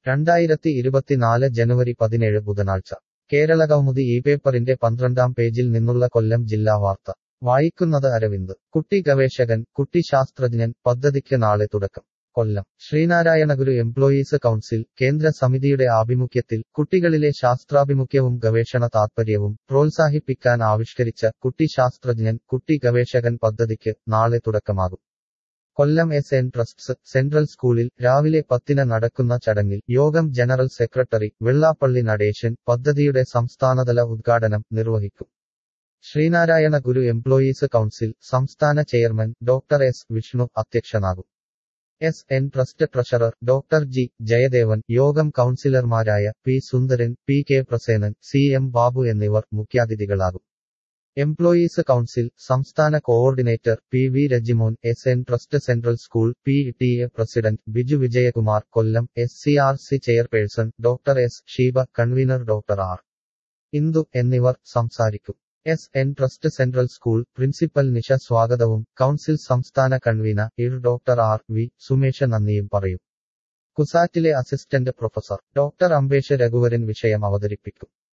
രണ്ടായിരത്തി ഇരുപത്തിനാല് ജനുവരി പതിനേഴ് ബുധനാഴ്ച കേരള കൗമുദി ഈ പേപ്പറിന്റെ പന്ത്രണ്ടാം പേജിൽ നിന്നുള്ള കൊല്ലം ജില്ലാ വാർത്ത വായിക്കുന്നത് അരവിന്ദ് കുട്ടി ഗവേഷകൻ കുട്ടി ശാസ്ത്രജ്ഞൻ പദ്ധതിക്ക് നാളെ തുടക്കം കൊല്ലം ശ്രീനാരായണഗുരു എംപ്ലോയീസ് കൗൺസിൽ കേന്ദ്ര സമിതിയുടെ ആഭിമുഖ്യത്തിൽ കുട്ടികളിലെ ശാസ്ത്രാഭിമുഖ്യവും ഗവേഷണ താത്പര്യവും പ്രോത്സാഹിപ്പിക്കാൻ ആവിഷ്കരിച്ച കുട്ടി ശാസ്ത്രജ്ഞൻ കുട്ടി ഗവേഷകൻ പദ്ധതിക്ക് നാളെ തുടക്കമാകും Kollam S N trust's central സ്കൂളിൽ രാവിലെ പത്തിന് നടക്കുന്ന ചടങ്ങിൽ യോഗം ജനറൽ സെക്രട്ടറി വെള്ളാപ്പള്ളി നടേശൻ പദ്ധതിയുടെ സംസ്ഥാനതല ഉദ്ഘാടനം നിർവഹിക്കും ശ്രീനാരായണ ഗുരു എംപ്ലോയീസ് കൗൺസിൽ സംസ്ഥാന ചെയർമാൻ ഡോക്ടർ എസ് വിഷ്ണു അധ്യക്ഷനാകും S N trust treasurer doctor G Jayadevan യോഗം കൗൺസിലർമാരായ P Sundaran P K Prasenan C M Babu എന്നിവർ മുഖ്യാതിഥികളാകും എംപ്ലോയീസ് കൗൺസിൽ സംസ്ഥാന coordinator P V Rajimon S N trust central school P T A president Biju Vijayakumar Kollam S C R C chairperson doctor S Sheeba convener doctor R Indu എന്നിവർ സംസാരിക്കും S N trust central school principal Nisha സ്വാഗതവും council സംസ്ഥാന convener ഇർ doctor R V Sumesha നന്ദിയും പറയും കുസാറ്റിലെ assistant professor doctor Ambesh Raghuvaran വിഷയം അവതരിപ്പിക്കും